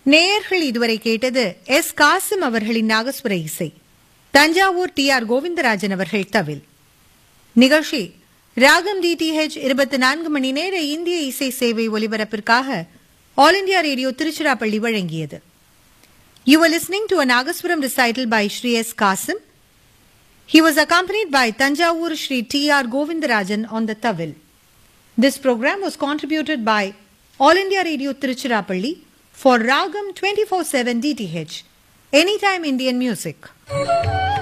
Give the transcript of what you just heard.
நேயர்கள் இதுவரை கேட்டது எஸ் காசிம் அவர்களின் நாகஸ்வர இசை தஞ்சாவூர் டி ஆர் கோவிந்தராஜன் அவர்கள் தவில் நிகழ்ச்சி ராகம் டிடிஹெச் இருபத்தி நான்கு மணி நேர இந்திய இசை சேவை ஒலிபரப்பிற்காக ஆல் இண்டியா ரேடியோ திருச்சிராப்பள்ளி வழங்கியது you are listening to a nagaswaram recital by Shri S Kasim He was accompanied by Tanjavur Shri T.R. Govindarajan on the Tavil. This program was contributed by All India Radio Tiruchirappalli for Ragam 24-7 DTH, Anytime Indian Music.